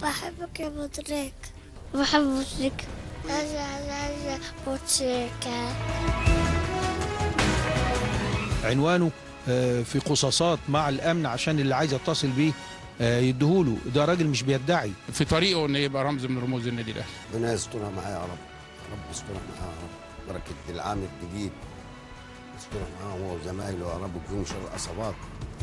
بحبك يا بطريق بحب بطريق هذا هذا بطريق عنوانه آه، في قصاصات مع الامن عشان اللي عايز يتصل بيه آه، يديهوله ده راجل مش بيدعي في طريقه انه يبقى رمز من رموز النادي الاهلي ربنا يسترها معايا يا رب يا رب يسترها معاه يا رب بركة العام الجديد يسترها معاه هو وزمايله يا رب يكونوا شر الأصابات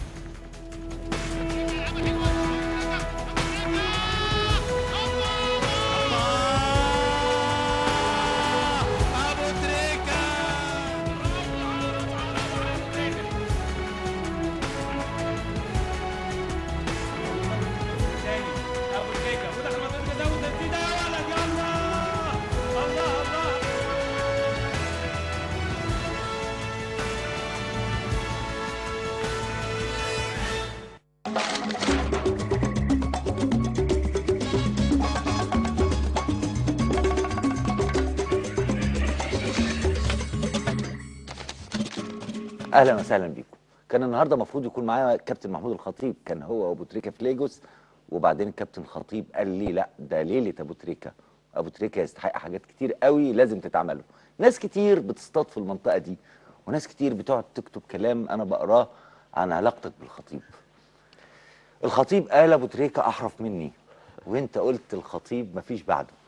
اهلا وسهلا بيكم كان النهارده المفروض يكون معايا كابتن محمود الخطيب كان هو وابو تريكه في ليجوس وبعدين الكابتن خطيب قال لي لا ده ليله ابو تريكه ابو تريكه يستحق حاجات كتير قوي لازم تتعمل ناس كتير بتصطاد في المنطقه دي وناس كتير بتقعد تكتب كلام انا بقراه عن علاقتك بالخطيب الخطيب قال ابو تريكه احرف مني وانت قلت الخطيب مفيش بعده